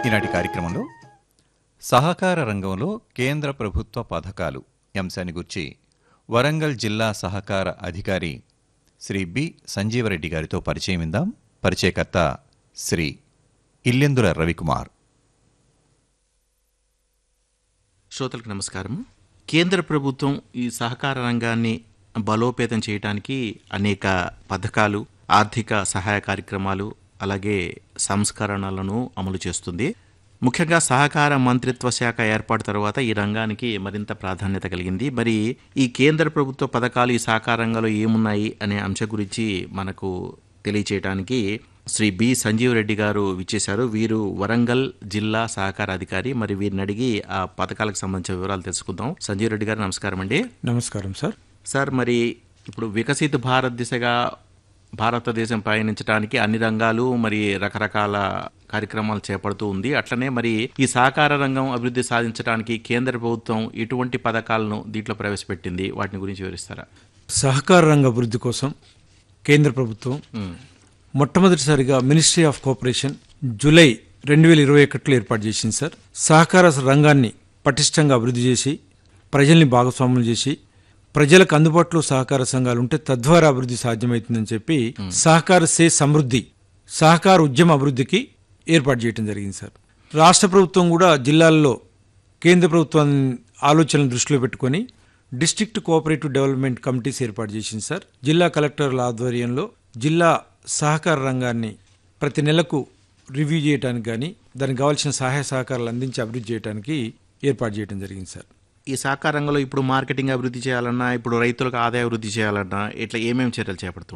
ఈనాటి కార్యక్రమంలో సహకార రంగంలో కేంద్ర ప్రభుత్వ పథకాలు ఈ అంశాన్ని గురించి వరంగల్ జిల్లా సహకార అధికారి శ్రీ బి సంజీవరెడ్డి గారితో పరిచయం ఇందాం పరిచయకర్త శ్రీ ఇల్లెందుల రవికుమార్ శ్రోతలకు నమస్కారం కేంద్ర ప్రభుత్వం ఈ సహకార రంగాన్ని బలోపేతం చేయడానికి అనేక పథకాలు ఆర్థిక సహాయ కార్యక్రమాలు అలాగే సంస్కరణలను అమలు చేస్తుంది ముఖ్యంగా సహకార మంత్రిత్వ శాఖ ఏర్పాటు తర్వాత ఈ రంగానికి మరింత ప్రాధాన్యత కలిగింది మరి ఈ కేంద్ర ప్రభుత్వ పథకాలు ఈ సహకార రంగంలో ఏమున్నాయి అనే అంశం గురించి మనకు తెలియచేయడానికి శ్రీ బి సంజీవ్ రెడ్డి గారు విచ్చేశారు వీరు వరంగల్ జిల్లా సహకార అధికారి మరి వీరిని అడిగి ఆ పథకాలకు సంబంధించిన వివరాలు తెలుసుకుందాం సంజీవ్ రెడ్డి గారు నమస్కారం అండి నమస్కారం సార్ సార్ మరి ఇప్పుడు వికసిత భారత్ దిశగా భారతదేశం పయనించడానికి అన్ని రంగాలు మరి రకరకాల కార్యక్రమాలు చేపడుతూ ఉంది అట్లనే మరి ఈ సహకార రంగం అభివృద్ధి సాధించడానికి కేంద్ర ప్రభుత్వం ఎటువంటి పథకాలను దీంట్లో ప్రవేశపెట్టింది వాటిని గురించి వివరిస్తారా సహకార రంగ అభివృద్ధి కోసం కేంద్ర ప్రభుత్వం మొట్టమొదటిసారిగా మినిస్ట్రీ ఆఫ్ కోఆపరేషన్ జూలై రెండు వేల ఇరవై ఒకటిలో ఏర్పాటు చేసింది సార్ సహకార రంగాన్ని పటిష్టంగా అభివృద్ధి చేసి ప్రజల్ని భాగస్వాములు చేసి ప్రజలకు అందుబాటులో సహకార సంఘాలు ఉంటే తద్వారా అభివృద్ధి సాధ్యమవుతుందని చెప్పి సహకార సే సమృద్ధి సహకార ఉద్యమ అభివృద్ధికి ఏర్పాటు చేయడం జరిగింది సార్ రాష్ట్ర ప్రభుత్వం కూడా జిల్లాల్లో కేంద్ర ప్రభుత్వం ఆలోచనలు దృష్టిలో పెట్టుకొని డిస్ట్రిక్ట్ కోఆపరేటివ్ డెవలప్మెంట్ కమిటీస్ ఏర్పాటు చేసింది సార్ జిల్లా కలెక్టర్ల ఆధ్వర్యంలో జిల్లా సహకార రంగాన్ని ప్రతి నెలకు రివ్యూ చేయడానికి కానీ దానికి కావాల్సిన సహాయ సహకారాలు అందించి అభివృద్ధి చేయడానికి ఏర్పాటు చేయడం జరిగింది సార్ ఈ సహకార రంగంలో ఇప్పుడు మార్కెటింగ్ అభివృద్ధి చేయాలన్నా ఇప్పుడు రైతులకు ఆదాయ వృద్ధి చేయాలన్నా ఇట్లా ఏమేమి చర్యలు చేపడుతూ